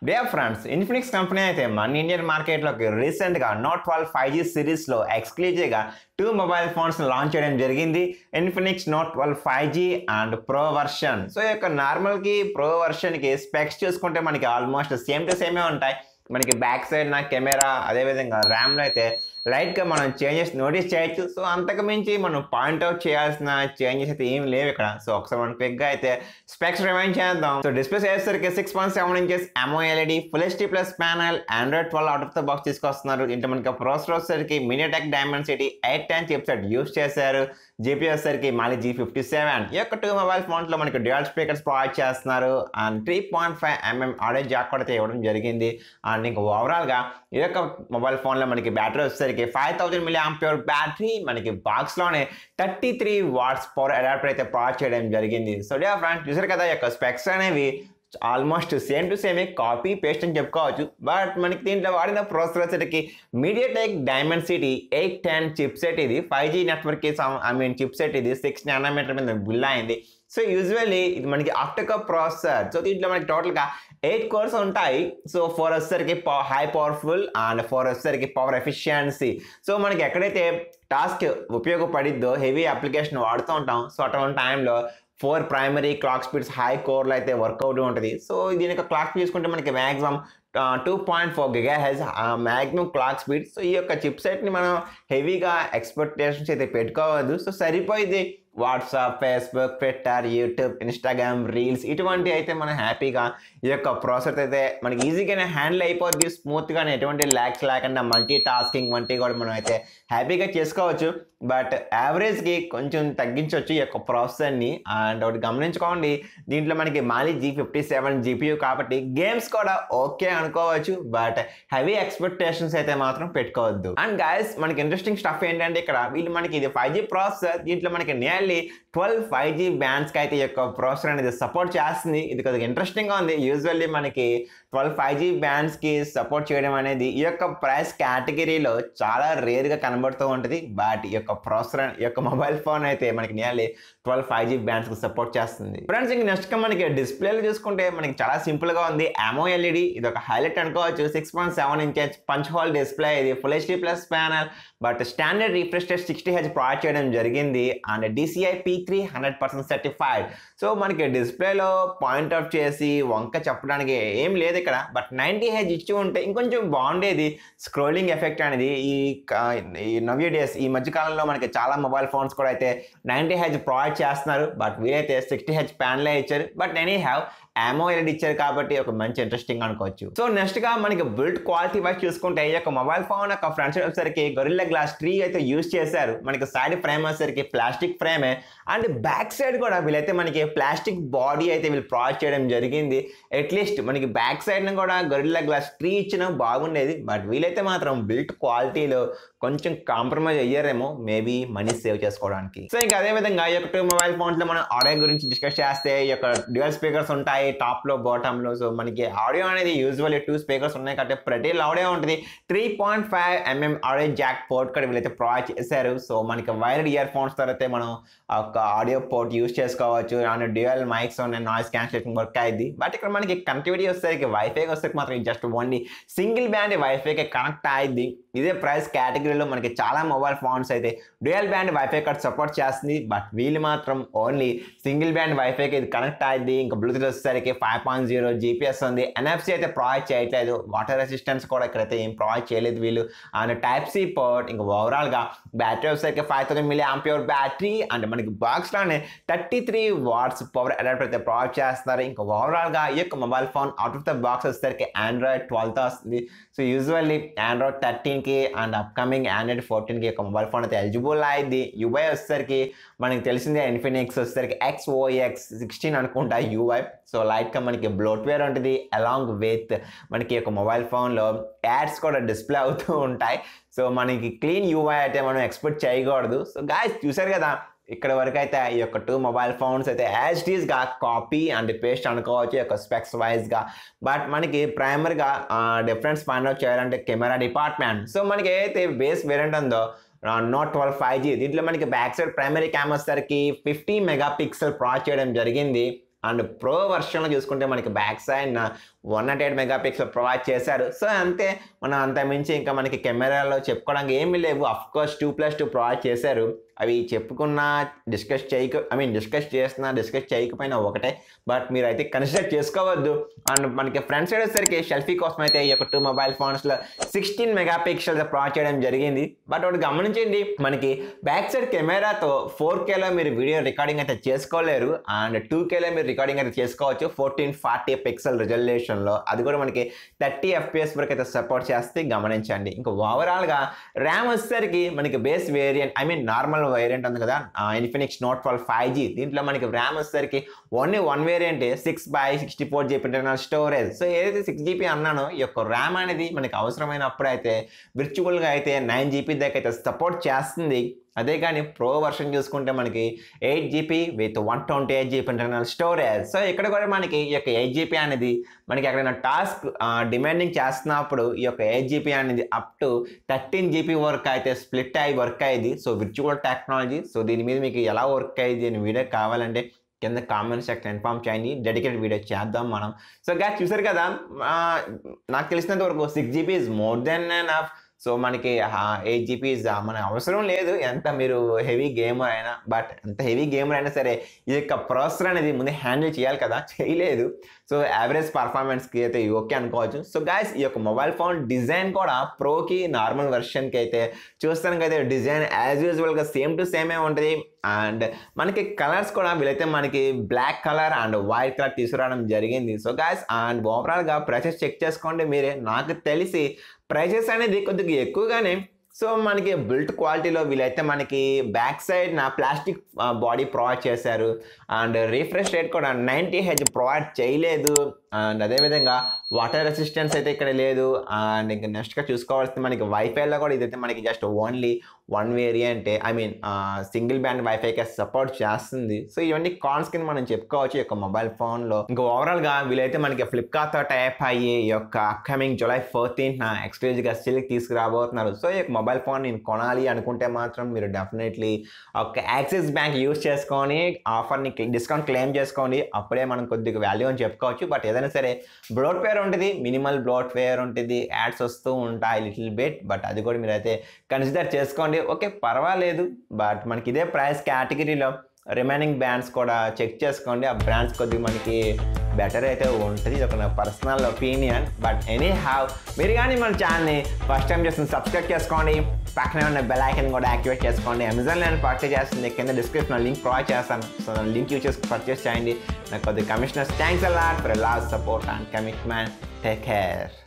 dear friends Infinix company అయితే మన Indian మార్కెట్లోకి రీసెంట్గా నోట్ ట్వెల్వ్ ఫైవ్ జీ సిరీస్లో ఎక్స్క్లూజివ్గా టూ మొబైల్ ఫోన్స్ లాంచ్ చేయడం జరిగింది Infinix note twelve five G and pro version so ఈ యొక్క నార్మల్కి ప్రో వర్షన్కి స్పెక్స్ చూసుకుంటే మనకి ఆల్మోస్ట్ సేమ్ టు సేమే ఉంటాయి మనకి బ్యాక్ సైడ్ నా కెమెరా అదేవిధంగా ర్యామ్లో అయితే లైట్గా మనం చేంజెస్ నోటీస్ చేయొచ్చు సో అంతకు మించి మనం పాయింట్అవుట్ చేయాల్సిన చేంజెస్ అయితే ఏం లేవు ఇక్కడ సో ఒకసారి మనం క్విక్గా అయితే స్పెక్స్ రిమైండ్ చేద్దాం సో డిస్ప్లే చేసేసరికి six point seven inches AMOLED full HD plus panel Android twelve out of the box తీసుకొస్తున్నారు ఇంట్లో మనకి ప్రాసెసర్ వచ్చేసరికి MediaTek Dimensity eight ten chipset use చేశారు జీపీ వచ్చేసరికి మళ్ళీ జీ ఫిఫ్టీ సెవెన్ ఈ యొక్క టూ మొబైల్ ఫోన్స్లో మనకి డ్యూయల్ స్పీకర్స్ ప్రొవైడ్ చేస్తున్నారు and three point five mm audio jack కూడా అయితే ఇవ్వడం జరిగింది అండ్ ఇంకా ఓవరాల్గా ఈ యొక్క మొబైల్ ఫోన్లో మనకి బ్యాటరీ వచ్చేసరికి five thousand milli ampere battery మనకి బాక్స్లోనే thirty three watts power adapter అయితే ప్రొవైడ్ చేయడం జరిగింది సో డే ఫ్రెండ్స్ చూసారు కదా ఈ యొక్క స్పెక్స్ అనేవి almost same to same copy paste అని చెప్పుకోవచ్చు బట్ మనకి దీంట్లో వాడిన ప్రాసెసర్ వచ్చేటికి MediaTek Dimensity eight ten chipset ఇది ఫైవ్ జీ నెట్వర్క్కి ఐ మీన్ చిప్ సెట్ ఇది సిక్స్ నానోమీటర్ మీద బిల్ అయింది సో యూజువల్లీ ఇది మనకి ఆప్టికల్ ప్రాసెసర్ సో దీంట్లో మనకి టోటల్గా ఎయిట్ కోర్స్ ఉంటాయి సో ఫోర్ వచ్చేసరికి హై పవర్ఫుల్ అండ్ ఫోర్ వచ్చేసరికి పవర్ ఎఫిషియన్సీ సో మనకి ఎక్కడైతే టాస్క్ ఉపయోగపడిద్దో హెవీ అప్లికేషన్ వాడుతూ ఉంటాం సో అటువంటి టైంలో four primary clock speeds high కోర్లో అయితే వర్కౌట్ ఉంటుంది సో దీని యొక్క క్లాక్ చూసుకుంటే మనకి మ్యాక్సిమం టూ పాయింట్ ఫోర్ గిగా హెజ్ మ్యాక్సిమం క్లాక్ స్పీడ్ సో ఈ యొక్క చిప్ సెట్ని మనం హెవీగా ఎక్స్పెక్టేషన్స్ అయితే పెట్టుకోవద్దు సో సరిపోయింది WhatsApp Facebook Twitter YouTube Instagram reels ఇటువంటి అయితే మనం హ్యాపీగా ఈ యొక్క ప్రాసెస్ అయితే మనకి ఈజీగానే హ్యాండిల్ అయిపోద్ది స్మూత్గానే ఎటువంటి ల్యాక్స్ లేకుండా మల్టీ టాస్కింగ్ వంటి కూడా మనం అయితే హ్యాపీగా చేసుకోవచ్చు బట్ యావరేజ్కి కొంచెం తగ్గించవచ్చు ఈ యొక్క ప్రాసెసర్ని అండ్ ఒకటి గమనించుకోండి దీంట్లో మనకి Mali G fifty seven GPU కాబట్టి గేమ్స్ కూడా ఓకే అనుకోవచ్చు బట్ హెవీ ఎక్స్పెక్టేషన్స్ అయితే మాత్రం పెట్టుకోవద్దు అండ్ గాయస్ మనకి ఇంట్రెస్టింగ్ స్టఫ్ ఏంటంటే ఇక్కడ వీళ్ళు మనకి ఇది ఫైవ్ జీ ప్రాసెసర్ దీంట్లో మనకి నియర్లీ ట్వెల్వ్ ఫైవ్ జీ బ్యాండ్స్కి అయితే ఈ యొక్క ప్రాసెసర్ అనేది సపోర్ట్ చేస్తుంది ఇది కొద్దిగా ఇంట్రెస్టింగ్గా ఉంది యూజువల్లీ మనకి ట్వెల్వ్ ఫైవ్ జీ బ్యాండ్స్కి సపోర్ట్ చేయడం అనేది ఈ యొక్క ప్రైస్ కేటగిరీలో చాలా రేర్గా కనబడుతూ ఉంటుంది బట్ ఈ యొక్క ప్రాసెసర్ ఈ యొక్క మొబైల్ ఫోన్ అయితే మనకి నియర్లీ ట్వెల్వ్ ఫైవ్ జీ బ్యాండ్స్కి సపోర్ట్ చేస్తుంది ఫ్రెండ్స్ ఇంక నెక్స్ట్గా మనకి డిస్ప్లేలు చూసుకుంటే మనకి చాలా సింపుల్గా ఉంది అమో ఎల్ఈడి ఇది ఒక హైలైట్ అనుకోవచ్చు six point seven inches punch hole display ఇది full HD plus panel but standard refresh test sixty H provide చేయడం జరిగింది and DCI P three hundred percent certified so మనకి డిస్ప్లేలో పాయింట్ అవుట్ చేసి వంక చెప్పడానికి ఏం లేదు ఇక్కడ బట్ నైంటీ హెచ్ ఇచ్చి ఉంటే ఇంకొంచెం బాగుండేది స్క్రోలింగ్ ఎఫెక్ట్ అనేది ఈ ఈ నవ్యూ డేస్ ఈ మధ్యకాలంలో మనకి చాలా మొబైల్ ఫోన్స్ కూడా అయితే నైంటీ హెచ్ ప్రొవైడ్ చేస్తున్నారు బట్ వీలైతే సిక్స్టీ హెచ్ ప్యాన్లే ఇచ్చారు but anyhow AMOLED ఇచ్చారు కాబట్టి ఒక మంచి ఇంట్రెస్టింగ్ అనుకోవచ్చు సో నెక్స్ట్ గా మనకి బిల్డ్ క్వాలిటీ వైజ్ చూసుకుంటే ఈ యొక్క మొబైల్ ఫోన్ యొక్క ఫ్రంట్ సైడ్ వచ్చేసరికి గొరిల్లా గ్లాస్ ట్రీ అయితే యూజ్ చేశారు మనకి సైడ్ ఫ్రేమ్ వచ్చేసరికి ప్లాస్టిక్ ఫ్రేమే అండ్ బ్యాక్ సైడ్ కూడా వీళ్ళైతే మనకి ప్లాస్టిక్ బాడీ అయితే వీళ్ళు ప్రొవైడ్ చేయడం జరిగింది అట్లీస్ట్ మనకి బ్యాక్ సైడ్ కూడా గొరిల్లా గ్లాస్ ట్రీ ఇచ్చిన బాగుండేది బట్ వీలైతే మాత్రం బిల్ట్ క్వాలిటీలో కొంచెం కాంప్రమైజ్ అయ్యారేమో మేబీ మనీ సేవ్ చేసుకోవడానికి సో ఇంకా అదే విధంగా ఈ యొక్క టూ మొబైల్ ఫోన్స్ లో మనం ఆడియో గురించి డిస్కస్ చేస్తే ఈ యొక్క డ్యూయల్ స్పీకర్స్ ఉంటాయి టాప్ లో బాటమ్ లో సో మనకి ఆడియో అనేది యూజువల్లీ టూ స్పీకర్స్ ఉన్నాయి కాబట్టి ప్రతి ఆడియో ఉంటుంది three point five mm audio jack port కూడా వీళ్ళైతే ప్రొవైడ్ చేశారు సో మనకి వైర్డ్ ఇయర్ ఫోన్స్ తర్వాత మనం ఒక ఆడియో పోర్ట్ యూస్ చేసుకోవచ్చు అండ్ డ్యూయల్ మైక్స్ ఉన్నాయి నాయిస్ క్యాన్సిలేషన్ వర్క్ అయింది బట్ ఇక్కడ మనకి కనెక్టివిటీ వస్తే వైఫై వస్తే మాత్రం జస్ట్ ఓన్లీ సింగిల్ బ్యాండ్ వైఫైకి కనెక్ట్ అయింది ఇదే ప్రైస్ కేటగిరీలో మనకి చాలా మొబైల్ ఫోన్స్ అయితే dual band WiFi card support చేస్తుంది బట్ వీళ్ళు మాత్రం ఓన్లీ సింగిల్ బ్యాండ్ వైఫైకి ఇది కనెక్ట్ అయింది ఇంకా బ్లూటూత్ వచ్చేసరికి ఫైవ్ పాయింట్ జీరో జీపీఎస్ ఉంది ఎన్ఎఫ్సి అయితే ప్రొవైడ్ చేయట్లేదు వాటర్ రెసిస్టెన్స్ కూడా ఇక్కడైతే ఏం ప్రొవైడ్ చేయలేదు వీళ్ళు అండ్ టైప్ సి పోర్ట్ ఇంకా ఓవరాల్గా బ్యాటరీ వచ్చేసరికి five thousand milli ampere battery and మనకి బాక్స్లోనే thirty three watts power adapter అయితే ప్రొవైడ్ చేస్తున్నారు ఇంకా ఓవరాల్గా ఈ యొక్క mobile phone out of the box వచ్చేసరికి ఆండ్రాయిడ్ ట్వెల్వ్తో వస్తుంది సో యూజువల్లీ ఆండ్రాయిడ్ థర్టీన్కి అండ్ అప్కమింగ్ ఆండ్రాయిడ్ ఫోర్టీన్కి ఒక మొబైల్ ఫోన్ అయితే ఎలిజిబుల్ అయింది యూఐ వచ్చేసరికి మనకి తెలిసిందే ఇన్ఫినిక్స్ వచ్చేసరికి ఎక్స్ ఓఎక్స్ సిక్స్టీన్ అనుకుంటా యూఐ సో లైట్గా మనకి బ్లోట్వేర్ ఉంటుంది అలాంగ్ విత్ మనకి ఒక మొబైల్ ఫోన్లో యాడ్స్ కూడా డిస్ప్లే అవుతూ ఉంటాయి సో మనకి క్లీన్ యూఐ అయితే మనం ఎక్స్పెక్ట్ చేయకూడదు సో గాయస్ చూసారు కదా ఇక్కడ వరకు అయితే ఈ యొక్క టూ మొబైల్ ఫోన్స్ అయితే యాజ్ గా కాపీ అండ్ పేస్ట్ అనుకోవచ్చు ఈ యొక్క స్పెక్స్ వైజ్గా బట్ మనకి ప్రైమరీగా డిఫరెన్స్ ఫైండ్ అవుట్ చేయాలంటే కెమెరా డిపార్ట్మెంట్ సో మనకి ఏదైతే బేస్ వేరియంట్ ఉందో నోట్ ట్వెల్వ్ ఫైవ్ జీ దీంట్లో మనకి బ్యాక్ సైడ్ ప్రైమరీ కెమెరా వచ్చేసరికి ఫిఫ్టీ మెగా పిక్సెల్ ప్రొవైడ్ చేయడం జరిగింది అండ్ ప్రో వర్షన్లో చూసుకుంటే మనకి back side one nought eight megapixel provide చేశారు సో అంతే మనం అంత మించి ఇంకా మనకి కెమెరాలో చెప్పుకోవడానికి ఏమీ లేవు of course two plus two provide చేశారు అవి చెప్పుకున్నా డిస్కస్ చేయక ఐ మీన్ డిస్కస్ చేస్తున్నా డిస్కస్ చేయకపోయినా ఒకటే బట్ మీరు అయితే కన్సిడర్ చేసుకోవద్దు అండ్ మనకి ఫ్రంట్ సైడ్ వచ్చేసరికి సెల్ఫీ కోసం అయితే ఈ యొక్క టూ మొబైల్ ఫోన్స్లో సిక్స్టీన్ మెగా పిక్సెల్ ప్రొవైడ్ చేయడం జరిగింది బట్ ఒకటి గమనించండి మనకి బ్యాక్ సైడ్ కెమెరాతో ఫోర్ కేలో మీరు వీడియో రికార్డింగ్ అయితే చేసుకోలేరు అండ్ టూ కేలో మీరు రికార్డింగ్ అయితే చేసుకోవచ్చు ఫోర్టీన్ ఫార్టీ పిక్సెల్ రిజల్యూషన్లో అది కూడా మనకి థర్టీ ఎఫ్పిఎస్ వరకు అయితే సపోర్ట్ చేస్తే గమనించండి ఇంకా ఓవరాల్గా ర్యామ్ వచ్చేసరికి మనకి base variant I mean normal variant ఉంది కదా Infinix note twelve five G దీంట్లో మనకి ర్యామ్ వచ్చేసరికి only one variant six by sixty four GB internal storage so ఏదైతే సిక్స్ జీబీ అన్నానో ఈ యొక్క ర్యామ్ అనేది మనకి అవసరమైనప్పుడు అయితే విర్చువల్గా అయితే నైన్ జీబీ దాకా అయితే సపోర్ట్ చేస్తుంది అదే కానీ ప్రో వర్షన్ చూసుకుంటే మనకి eight GB with one twenty eight GB internal storage so ఇక్కడ కూడా మనకి ఈ యొక్క ఎయిట్ జీబీ అనేది మనకి ఎక్కడైనా టాస్క్ డిమాండింగ్ చేస్తున్నప్పుడు ఈ యొక్క ఎయిట్ జీబీ అనేది up to thirteen GB work అయితే స్ప్లిట్ అయ్యి వర్క్ అయ్యింది సో విర్చువల్ టెక్నాలజీ సో దీని మీద మీకు ఎలా వర్క్ అయ్యింది అని వీడియో కావాలంటే కింద కామెంట్ సెక్షన్ ఇన్ఫామ్ చేయండి డెడికేటెడ్ వీడియో చేద్దాం మనం సో గ్యాస్ చూసారు కదా ఆ, నాకు తెలిసినంత వరకు six GB is more than enough so మనకి ఎయిట్ జీబీ మన అవసరం లేదు ఎంత మీరు హెవీ గేమర్ అయినా బట్ ఎంత హెవీ గేమర్ అయినా సరే ఈ యొక్క ప్రాసెసర్ అనేది ముందు హ్యాండిల్ చేయాలి కదా చేయలేదు సో యావరేజ్ పర్ఫార్మెన్స్కి అయితే ఓకే అనుకోవచ్చు సో గాయస్ ఈ యొక్క మొబైల్ ఫోన్ డిజైన్ కూడా ప్రోకి నార్మల్ వెర్షన్కి అయితే చూస్తానికైతే డిజైన్ యాజ్ యూజువల్గా సేమ్ టు సేమే ఉంటుంది అండ్ మనకి కలర్స్ కూడా వీలైతే మనకి black colour and white colour తీసుకురావడం జరిగింది సో గాయస్ అండ్ ఓవరాల్గా ప్రైసెస్ చెక్ చేసుకోండి మీరే నాకు తెలిసి ప్రైసెస్ అనేది కొద్దిగా ఎక్కువగానే సో మనకి బిల్ట్ క్వాలిటీలో వీలైతే మనకి బ్యాక్ సైడ్ నా ప్లాస్టిక్ బాడీ ప్రొవైడ్ చేశారు అండ్ రీఫ్రెష్ రేట్ కూడా నైంటీ హెచ్ ప్రొవైడ్ చేయలేదు అండ్ అదేవిధంగా వాటర్ రెసిస్టెన్స్ అయితే ఇక్కడ లేదు అండ్ ఇంకా నెక్స్ట్గా చూసుకోవాల్సింది మనకి వైఫైలో కూడా ఇదైతే మనకి just only one variant I mean single band వైఫైకి సపోర్ట్ చేస్తుంది సో ఇవన్నీ కాన్స్ కింద మనం చెప్పుకోవచ్చు ఈ యొక్క మొబైల్ ఫోన్లో ఇంకా ఓవరాల్గా వీలైతే మనకి ఫ్లిప్కార్ట్తో టైప్ అయ్యి ఈ యొక్క అప్కమింగ్ జూలై ఫోర్టీన్త్ ఎక్స్క్లూజివ్గా స్టిల్కి తీసుకురాబోతున్నారు సో ఈ యొక్క మొబైల్ ఫోన్ నేను కొనాలి అనుకుంటే మాత్రం మీరు డెఫినెట్లీ ఒక యాక్సిస్ బ్యాంక్ యూస్ చేసుకొని ఆఫర్ని డిస్కౌంట్ క్లెయిమ్ చేసుకోండి అప్పుడే మనం కొద్దిగా వాల్యూ అని చెప్పుకోవచ్చు బట్ ఏదైనా సరే బ్లోట్ వేర్ ఉంటుంది మినిమల్ బ్లోట్ వేర్ ఉంటుంది యాడ్స్ వస్తూ ఉంటాయి లిటిల్ బిట్ బట్ అది కూడా మీరు అయితే కన్సిడర్ చేసుకోండి ఓకే పర్వాలేదు బట్ మనకి ఇదే ప్రైస్ కేటగిరీలో రిమైనింగ్ బ్రాండ్స్ కూడా చెక్ చేసుకోండి ఆ బ్రాండ్స్ కొద్దిగా మనకి బెటర్ అయితే ఉంటుంది ఇది ఒక నా personal opinion but anyhow మీరు కానీ మన ఛానల్ని ఫస్ట్ టైం చేస్తుంది సబ్స్క్రైబ్ చేసుకోండి పక్కనే ఉన్న బెల్ ఐకన్ కూడా యాక్టివేట్ చేసుకోండి అమెజాన్ నేను పర్చేస్ చేస్తుంది కింద డిస్క్రిప్షన్లో లింక్ ప్రొవైడ్ చేస్తాను సో లింక్ యూజ్ చేసి పర్చేస్ చేయండి నాకు కొద్దిగా commissioners thanks a lot for last support and commitment take care